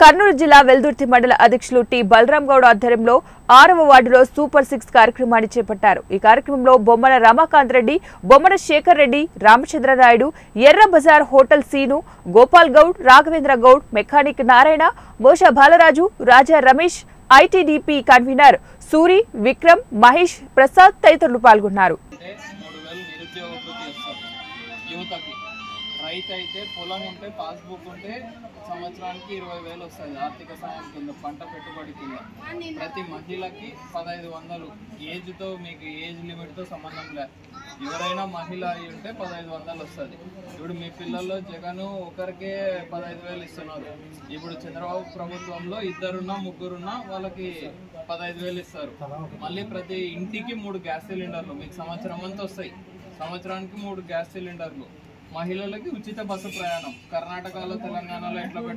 కర్నూలు జిల్లా వెల్దుర్తి మండల అధ్యక్షులు టి బలరాం గౌడ్ ఆధ్వర్యంలో ఆరవ వార్డులో సూపర్ సిక్స్ కార్యక్రమాన్ని చేపట్టారు ఈ కార్యక్రమంలో Bommana Ramakant Reddy Bommana Shekhar Reddy Ramachandrarayudu Erra Bazaar hotel Seenu Gopal Goud Raghavendra Goud mechanic Narayana Mosha Balaraju Raja Ramesh ITDP convener Suri Vikram Mahesh Prasad తదితరులు పాల్గొన్నారు అంటే మూడు వేలు నిరుద్యోగ వృత్తి ఇస్తారు యువతకి రైతు అయితే పొలం ఉంటే పాస్బుక్ ఉంటే సంవత్సరానికి ఇరవై వేలు వస్తుంది ఆర్థిక సాయం కింద పంట పెట్టుబడి కింద ప్రతి మహిళకి పదహైదు వందలు ఏజ్తో మీకు ఏజ్ లిమిట్తో సంబంధం లే ఎవరైనా మహిళ అయి ఉంటే పదహైదు వందలు వస్తుంది ఇప్పుడు మీ పిల్లల్లో జగన్ ఒకరికే పదహైదు వేలు ఇస్తున్నారు ఇప్పుడు చంద్రబాబు ప్రభుత్వంలో ఇద్దరున్నా ముగ్గురున్నా వాళ్ళకి పదహైదు వేలు ఇస్తారు మళ్ళీ ప్రతి ఇంటికి మూడు గ్యాస్ సిలిండర్లు మీకు సంవత్సరం అంతా వస్తాయి సంవత్సరానికి మూడు గ్యాస్ సిలిండర్లు మహిళలకి ఉచిత బస్సు ప్రయాణం కర్ణాటకలో తెలంగాణలో ఎట్లా